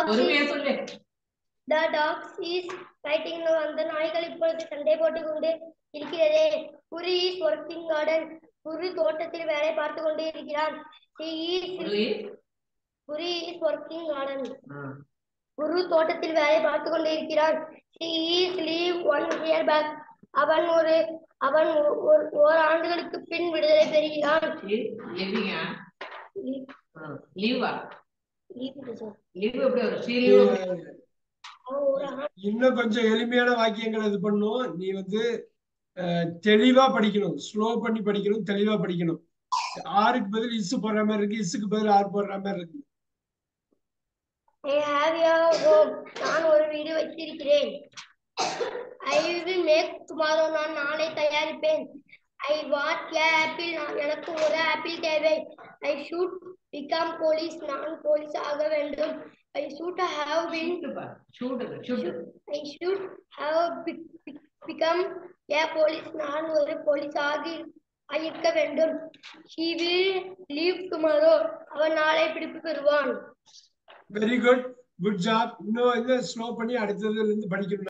dogs பொறுமையா is சொல்லு the dogs is fighting அந்த நாய்கள் இப்பொழுது சண்டை போட்டுக் கொண்டு இருக்கிறது குரு is working garden குரு தோட்டத்தில் வேலை பார்த்து கொண்டு இருக்கிறான் he is Guru Guru is working garden ஆ. குரு தோட்டத்தில் வேலை பார்த்து கொண்டு இருக்கிறான் he is leave one year back அவன் ஒரு அவன் ஒரு- ஒரு ஓராண்டுகளுக்கு பின் விடுதலை பெறுகிறான் லிவிங்கா லீவா Leave it, sir. லீவ் எப்படி வரும் ஷீ லீவ் அவன் ஒரு ஆண்டு இன்னும் கொஞ்சம் எளிமையான வாக்கியங்கள் இது பண்ணும் நீ வந்து அஹ், தெளிவா படிக்கணும் ஸ்லோ பண்ணி படிக்கணும் தெளிவா படிக்கணும் ஆறுக்கு பதில் இசு போடுற மாதிரி இருக்கு இசுக்கு பதில் ஆறு போடுற மாதிரி இருக்கு I have a home. நான் ஒரு வீடு வைத்திருக்கிறேன் ஐ வில் மேக் டுமாரோ நான் நாளை தயாரிப்பேன் ஐ வாட் ஏ ஆப்பிள் நான் எனக்கு ஒரு ஆப்பிள் தேவை ஐ ஷூட் பிகம் போலீஸ் நான் போலீஸ் ஆக வேண்டும் I should have been should should I should have become a police நான் ஒரு போலீஸ் ஆகி இருக்க வேண்டும் he will leave tomorrow அவன் நாளை பிடிப்பு பெறுவான் வெரி குட் குட் ஜாப் இன்னும் இன்னும் ஸ்லோ பண்ணி அடுத்ததுல இருந்து படிக்கணும்